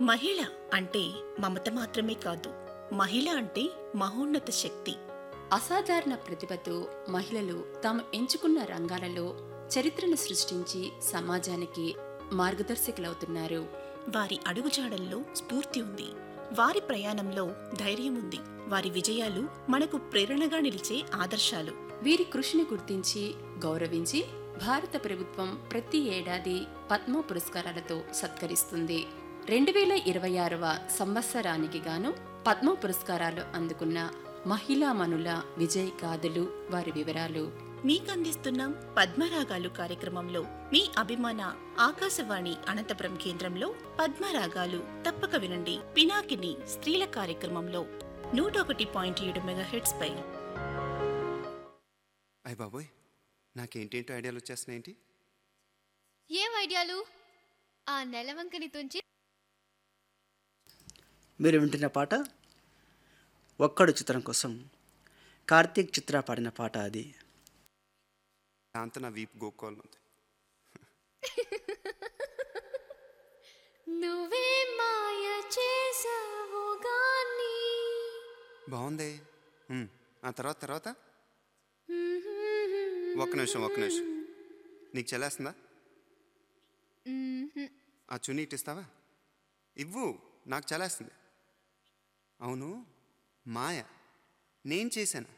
మహిళ అంటే మమత మాత్రమే కాదు మహిళ అంటే మహోన్నత శక్తి అసాధారణ ప్రతిభతో మహిళలు తాము ఎంచుకున్న రంగాలలో చరిత్రను సృష్టించి సమాజానికి మార్గదర్శకులవుతున్నారు వారి అడుగుజాడల్లో స్ఫూర్తి ఉంది వారి ప్రయాణంలో ధైర్యం ఉంది వారి విజయాలు మనకు ప్రేరణగా నిలిచే ఆదర్శాలు వీరి కృషిని గుర్తించి గౌరవించి భారత ప్రభుత్వం ప్రతి ఏడాది పద్మ పురస్కారాలతో సత్కరిస్తుంది రెండు వేల ఇరవై ఆరవ సంవత్సరానికి గాను పద్మ పురస్కారాలు అందుకున్న మహిళామణుల విజయ్ గాథలు వారి వివరాలు మీకు అందిస్తున్నాం పద్మరాగాలు కార్యక్రమంలో మీ అభిమాన ఆకాశవాణి అనంతపురం కేంద్రంలో పద్మరాగాలు తప్పక వినండి పినాకిని స్త్రీల కార్యక్రమంలో నూట ఒకటి పాయింట్ ఏడు మెగాహెట్స్ పై అయ్య బాబోయ్ నాకేంటేంటో ఐడియాలు వచ్చేస్తున్నాయేంటి ఏం ఐడియాలు ఆ నెలవంకని తుంచి మీరు వింటున్న పాట ఒక్కడు చిత్రం కోసం కార్తీక్ చిత్ర పాడిన పాట అది దాంతో నా వీపు గోక్కోవాలి ఉంది నువ్వే మాయ చేసావు గాని బాగుంది ఉమ్, ఆ తర్వాత తర్వాత ఒక్క నిమిషం ఒక్క నిమిషం నీకు చెల్లేస్తుందా ఆ చున్నీ ఇటు ఇస్తావా ఇవ్వు నాకు చలేస్తుంది అవును మాయ నేను చేశాను